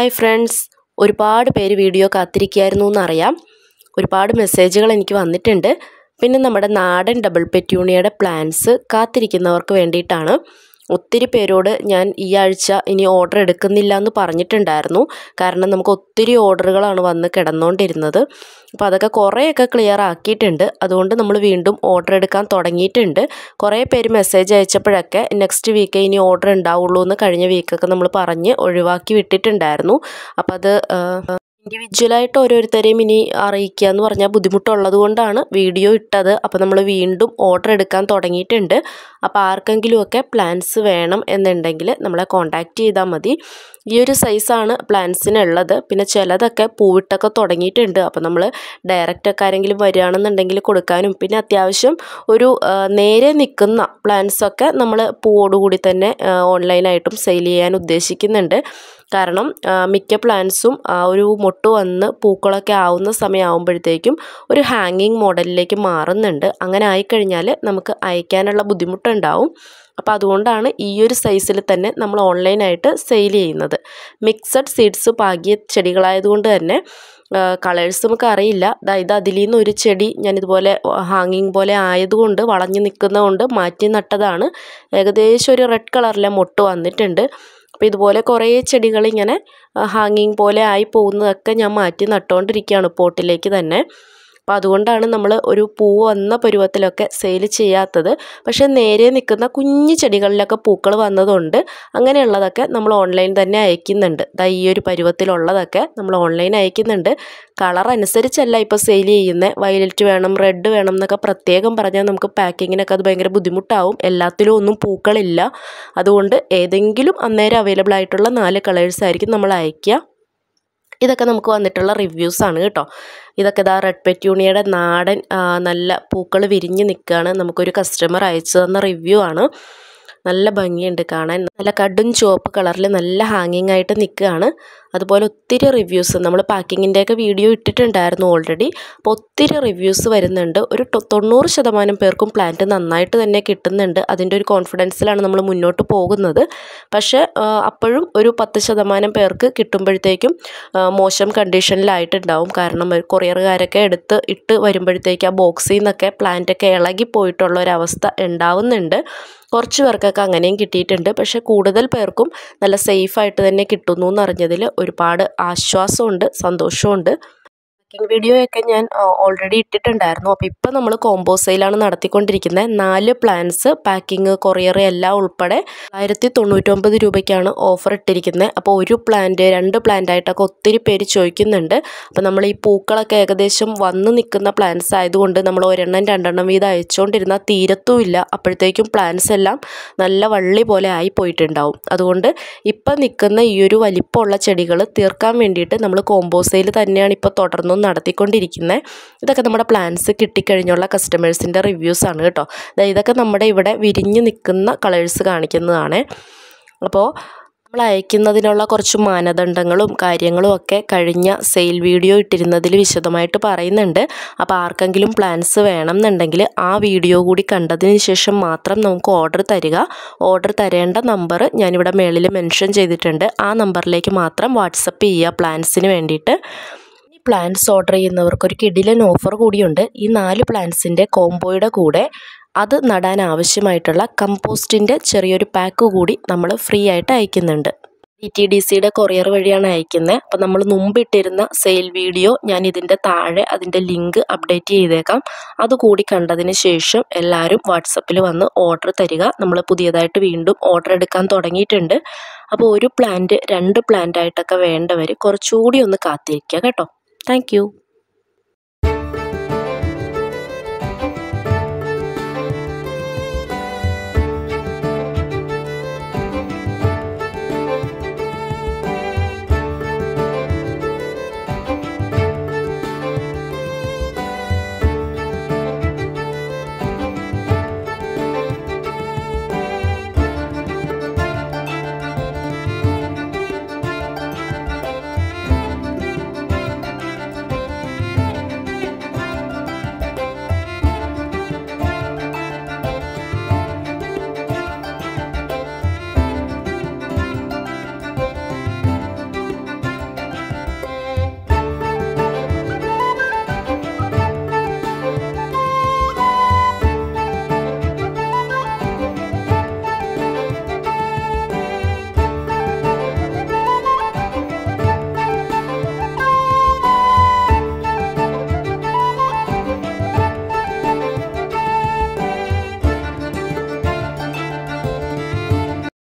Hi friends ഒരുപാട് പേര് video കാത്തിരിക്കുകയായിരുന്നു എന്നറിയാം ഒരുപാട് മെസ്സേജുകൾ എനിക്ക് വന്നിട്ടുണ്ട് പിന്നെ നമ്മുടെ നാടൻ ഡബിൾ പെറ്റ്യൂണിയയുടെ പ്ലാൻസ് കാത്തിരിക്കുന്നവർക്ക് വേണ്ടിയിട്ടാണ് ഒത്തിരി പേരോട് ഞാൻ ഈ ആഴ്ച ഇനി ഓർഡർ എടുക്കുന്നില്ല എന്ന് പറഞ്ഞിട്ടുണ്ടായിരുന്നു കാരണം നമുക്ക് ഒത്തിരി ഓർഡറുകളാണ് വന്ന് കിടന്നുകൊണ്ടിരുന്നത് അപ്പോൾ അതൊക്കെ കുറേയൊക്കെ ക്ലിയർ ആക്കിയിട്ടുണ്ട് അതുകൊണ്ട് നമ്മൾ വീണ്ടും ഓർഡർ എടുക്കാൻ തുടങ്ങിയിട്ടുണ്ട് കുറേ പേര് മെസ്സേജ് അയച്ചപ്പോഴൊക്കെ നെക്സ്റ്റ് വീക്കേ ഇനി ഓർഡർ ഉണ്ടാവുള്ളൂ എന്ന് കഴിഞ്ഞ വീക്കൊക്കെ നമ്മൾ പറഞ്ഞ് ഒഴിവാക്കി വിട്ടിട്ടുണ്ടായിരുന്നു അപ്പോൾ അത് ഇൻഡിവിജ്വലായിട്ട് ഓരോരുത്തരെയും ഇനി അറിയിക്കുക എന്ന് പറഞ്ഞാൽ ബുദ്ധിമുട്ടുള്ളത് കൊണ്ടാണ് വീഡിയോ ഇട്ടത് അപ്പോൾ നമ്മൾ വീണ്ടും ഓർഡർ എടുക്കാൻ തുടങ്ങിയിട്ടുണ്ട് അപ്പോൾ ആർക്കെങ്കിലുമൊക്കെ പ്ലാൻസ് വേണം എന്നുണ്ടെങ്കിൽ നമ്മളെ കോൺടാക്റ്റ് ചെയ്താൽ മതി ഈ ഒരു സൈസാണ് പ്ലാൻസിനുള്ളത് പിന്നെ ചിലതൊക്കെ പൂവിട്ടൊക്കെ തുടങ്ങിയിട്ടുണ്ട് അപ്പോൾ നമ്മൾ ഡയറക്റ്റൊക്കെ ആരെങ്കിലും വരികയാണെന്നുണ്ടെങ്കിൽ കൊടുക്കാനും പിന്നെ അത്യാവശ്യം ഒരു നേരെ നിൽക്കുന്ന പ്ലാൻസൊക്കെ നമ്മൾ പൂവോടുകൂടി തന്നെ ഓൺലൈനായിട്ടും സെയിൽ ചെയ്യാൻ ഉദ്ദേശിക്കുന്നുണ്ട് കാരണം മിക്ക പ്ലാന്റ്സും ഒരു മൊട്ട് വന്ന് പൂക്കളൊക്കെ ആവുന്ന സമയമാകുമ്പോഴത്തേക്കും ഒരു ഹാങ്ങിങ് മോഡലിലേക്ക് മാറുന്നുണ്ട് അങ്ങനെ ആയിക്കഴിഞ്ഞാൽ നമുക്ക് അയക്കാനുള്ള ബുദ്ധിമുട്ടുണ്ടാവും അപ്പോൾ അതുകൊണ്ടാണ് ഈ ഒരു സൈസിൽ തന്നെ നമ്മൾ ഓൺലൈനായിട്ട് സെയിൽ ചെയ്യുന്നത് മിക്സഡ് സീഡ്സ് പാകിയ ചെടികളായതുകൊണ്ട് തന്നെ കളേഴ്സ് നമുക്ക് അറിയില്ല ഇത് അതിൽ നിന്ന് ഒരു ചെടി ഞാനിതുപോലെ ഹാങ്ങിങ് പോലെ ആയതുകൊണ്ട് വളഞ്ഞു നിൽക്കുന്നതുകൊണ്ട് മാറ്റി നട്ടതാണ് ഏകദേശം ഒരു റെഡ് കളറിലെ മൊട്ട് വന്നിട്ടുണ്ട് അപ്പോൾ ഇതുപോലെ കുറേ ചെടികൾ ഇങ്ങനെ ഹാങ്ങിങ് പോലെ ആയി പോകുന്നതൊക്കെ ഞാൻ മാറ്റി നട്ടുകൊണ്ടിരിക്കുകയാണ് പോട്ടിലേക്ക് തന്നെ അപ്പോൾ അതുകൊണ്ടാണ് നമ്മൾ ഒരു പൂ വന്ന പരുവത്തിലൊക്കെ സെയിൽ ചെയ്യാത്തത് പക്ഷേ നേരെ നിൽക്കുന്ന കുഞ്ഞു ചെടികളിലൊക്കെ പൂക്കൾ വന്നതുകൊണ്ട് അങ്ങനെയുള്ളതൊക്കെ നമ്മൾ ഓൺലൈൻ തന്നെ അയക്കുന്നുണ്ട് ദാ ഈ ഒരു പരുവത്തിലുള്ളതൊക്കെ നമ്മൾ ഓൺലൈൻ അയക്കുന്നുണ്ട് കളർ അനുസരിച്ചല്ല ഇപ്പോൾ സെയിൽ ചെയ്യുന്നത് വയലറ്റ് വേണം റെഡ് വേണം എന്നൊക്കെ പ്രത്യേകം പറഞ്ഞാൽ നമുക്ക് പാക്കിങ്ങിനൊക്കെ അത് ഭയങ്കര ബുദ്ധിമുട്ടാവും എല്ലാത്തിലും ഒന്നും പൂക്കളില്ല അതുകൊണ്ട് ഏതെങ്കിലും അന്നേരം അവൈലബിൾ ആയിട്ടുള്ള നാല് കളേഴ്സ് ആയിരിക്കും നമ്മൾ അയക്കുക ഇതൊക്കെ നമുക്ക് വന്നിട്ടുള്ള റിവ്യൂസാണ് കേട്ടോ ഇതൊക്കെ ഇതാ റെഡ് പെറ്റ്യൂണിയുടെ നാടൻ നല്ല പൂക്കൾ വിരിഞ്ഞ് നിൽക്കുകയാണ് നമുക്കൊരു കസ്റ്റമർ അയച്ചു തന്ന റിവ്യൂ ആണ് നല്ല ഭംഗിയുണ്ട് കാണാൻ നല്ല കടും ചുവപ്പ് കളറിൽ നല്ല ഹാങ്ങിങ് ആയിട്ട് നിൽക്കുകയാണ് അതുപോലെ ഒത്തിരി റിവ്യൂസ് നമ്മൾ പാക്കിങ്ങിൻ്റെയൊക്കെ വീഡിയോ ഇട്ടിട്ടുണ്ടായിരുന്നു ഓൾറെഡി അപ്പോൾ ഒത്തിരി റിവ്യൂസ് വരുന്നുണ്ട് ഒരു തൊണ്ണൂറ് ശതമാനം പേർക്കും പ്ലാന്റ് നന്നായിട്ട് തന്നെ കിട്ടുന്നുണ്ട് അതിൻ്റെ ഒരു കോൺഫിഡൻസിലാണ് നമ്മൾ മുന്നോട്ട് പോകുന്നത് പക്ഷേ അപ്പോഴും ഒരു പത്ത് ശതമാനം പേർക്ക് കിട്ടുമ്പോഴത്തേക്കും മോശം കണ്ടീഷനിലായിട്ടുണ്ടാവും കാരണം കൊറിയറുകാരൊക്കെ എടുത്ത് ഇട്ട് വരുമ്പോഴത്തേക്ക് ആ ബോക്സിൽ നിന്നൊക്കെ പ്ലാന്റൊക്കെ ഇളകി പോയിട്ടുള്ള ഒരവസ്ഥ ഉണ്ടാവുന്നുണ്ട് കുറച്ച് പേർക്കൊക്കെ അങ്ങനെയും കിട്ടിയിട്ടുണ്ട് പക്ഷേ കൂടുതൽ പേർക്കും നല്ല സേഫായിട്ട് തന്നെ കിട്ടുന്നു എന്നറിഞ്ഞതിൽ ഒരുപാട് ആശ്വാസമുണ്ട് സന്തോഷമുണ്ട് പാക്കിംഗ് വീഡിയോ ഒക്കെ ഞാൻ ഓൾറെഡി ഇട്ടിട്ടുണ്ടായിരുന്നു അപ്പോൾ ഇപ്പോൾ നമ്മൾ കോംബോ സെയിലാണ് നടത്തിക്കൊണ്ടിരിക്കുന്നത് നാല് പ്ലാൻസ് പാക്കിങ് കൊറിയർ എല്ലാം ഉൾപ്പെടെ ആയിരത്തി തൊണ്ണൂറ്റൊമ്പത് രൂപയ്ക്കാണ് ഓഫർ ഇട്ടിരിക്കുന്നത് അപ്പോൾ ഒരു പ്ലാന്റ് രണ്ട് പ്ലാന്റ് ആയിട്ടൊക്കെ ഒത്തിരി പേര് ചോദിക്കുന്നുണ്ട് അപ്പോൾ നമ്മൾ ഈ പൂക്കളൊക്കെ ഏകദേശം വന്ന് നിൽക്കുന്ന പ്ലാന്റ്സ് ആയതുകൊണ്ട് നമ്മൾ ഒരെണ്ണം രണ്ടെണ്ണം വീതം അയച്ചുകൊണ്ടിരുന്നാൽ തീരത്തുമില്ല അപ്പോഴത്തേക്കും പ്ലാന്റ്സ് എല്ലാം നല്ല വള്ളി പോലെ ആയി പോയിട്ടുണ്ടാവും അതുകൊണ്ട് ഇപ്പം നിൽക്കുന്ന ഈ ഒരു വലിപ്പമുള്ള ചെടികൾ തീർക്കാൻ വേണ്ടിയിട്ട് നമ്മൾ കോംബോ സെയിൽ തന്നെയാണ് ഇപ്പോൾ തുടർന്നും നടത്തിക്കൊണ്ടിരിക്കുന്നത് ഇതൊക്കെ നമ്മുടെ പ്ലാൻസ് കിട്ടിക്കഴിഞ്ഞുള്ള കസ്റ്റമേഴ്സിൻ്റെ റിവ്യൂസാണ് കേട്ടോ ഇതൊക്കെ നമ്മുടെ ഇവിടെ വിരിഞ്ഞ് നിൽക്കുന്ന കളേഴ്സ് കാണിക്കുന്നതാണ് അപ്പോൾ നമ്മൾ അയക്കുന്നതിനുള്ള കുറച്ച് മാനദണ്ഡങ്ങളും കാര്യങ്ങളും ഒക്കെ കഴിഞ്ഞ സെയിൽ വീഡിയോ ഇട്ടിരുന്നതിൽ വിശദമായിട്ട് പറയുന്നുണ്ട് അപ്പോൾ ആർക്കെങ്കിലും പ്ലാൻസ് വേണം എന്നുണ്ടെങ്കിൽ ആ വീഡിയോ കൂടി കണ്ടതിന് ശേഷം മാത്രം നമുക്ക് ഓർഡർ തരിക ഓർഡർ തരേണ്ട നമ്പർ ഞാനിവിടെ മേളിൽ മെൻഷൻ ചെയ്തിട്ടുണ്ട് ആ നമ്പറിലേക്ക് മാത്രം വാട്സപ്പ് ചെയ്യുക പ്ലാൻസിന് വേണ്ടിയിട്ട് പ്ലാന്റ്സ് ഓർഡർ ചെയ്യുന്നവർക്ക് ഒരു കിടിലൻ ഓഫർ കൂടിയുണ്ട് ഈ നാല് പ്ലാന്റ്സിൻ്റെ കോംബോയുടെ കൂടെ അത് നടാൻ ആവശ്യമായിട്ടുള്ള കമ്പോസ്റ്റിൻ്റെ ചെറിയൊരു പാക്ക് കൂടി നമ്മൾ ഫ്രീ ആയിട്ട് അയക്കുന്നുണ്ട് ഡി ടി ഡി സിയുടെ കൊറിയർ വഴിയാണ് അയക്കുന്നത് അപ്പോൾ നമ്മൾ മുമ്പിട്ടിരുന്ന സെയിൽ വീഡിയോ ഞാൻ ഇതിൻ്റെ താഴെ അതിൻ്റെ ലിങ്ക് അപ്ഡേറ്റ് ചെയ്തേക്കാം അതുകൂടി കണ്ടതിന് ശേഷം എല്ലാവരും വാട്സപ്പിൽ വന്ന് ഓർഡർ തരിക നമ്മൾ പുതിയതായിട്ട് വീണ്ടും ഓർഡർ എടുക്കാൻ തുടങ്ങിയിട്ടുണ്ട് അപ്പോൾ ഒരു പ്ലാന്റ് രണ്ട് പ്ലാന്റ് ആയിട്ടൊക്കെ വേണ്ടവർ കുറച്ചുകൂടി ഒന്ന് കാത്തിരിക്കുക കേട്ടോ Thank you.